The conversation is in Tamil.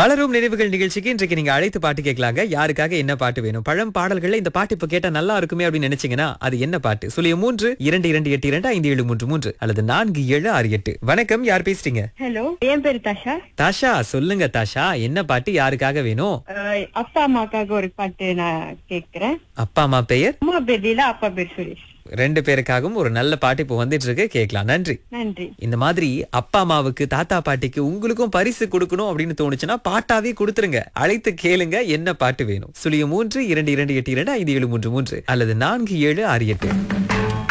மலரும் நினைவுகள் நிகழ்ச்சிக்கு இன்றைக்கு நீங்க அழைத்து பாட்டு கேட்கலாங்க யாருக்காக என்ன பாட்டு வேணும் பழம் பாடல்கள்ல இந்த பாட்டு இப்ப கேட்டா நல்லா இருக்குமே அப்படின்னு நினைச்சீங்கன்னா அது என்ன பாட்டு சொல்லிய மூன்று இரண்டு இரண்டு எட்டு இரண்டு ஐந்து ஏழு மூன்று மூன்று அல்லது நான்கு ஏழு ஆறு எட்டு வணக்கம் யார் பேசுறீங்க ஹலோ என் பேரு தாஷா தாஷா சொல்லுங்க தாஷா என்ன பாட்டு யாருக்காக வேணும் அஹ் அப்பா அம்மாக்காக ஒரு பாட்டு நான் கேக்குறேன் அப்பா அம்மா பெயர் அம்மா பேர் லீலா அப்பா பேர் சுரேஷ் ரெண்டு பேருக்காகவும் ஒரு நல்ல பாட்டு இப்போ வந்துட்டு இருக்கு கேட்கலாம் நன்றி நன்றி இந்த மாதிரி அப்பா அம்மாவுக்கு தாத்தா பாட்டிக்கு உங்களுக்கும் பரிசு கொடுக்கணும் அப்படின்னு தோணுச்சுன்னா பாட்டாவே கொடுத்துருங்க அழைத்து கேளுங்க என்ன பாட்டு வேணும் சுழியம் மூன்று இரண்டு இரண்டு எட்டு இரண்டு ஐந்து ஏழு மூன்று மூன்று அல்லது நான்கு ஏழு ஆறு எட்டு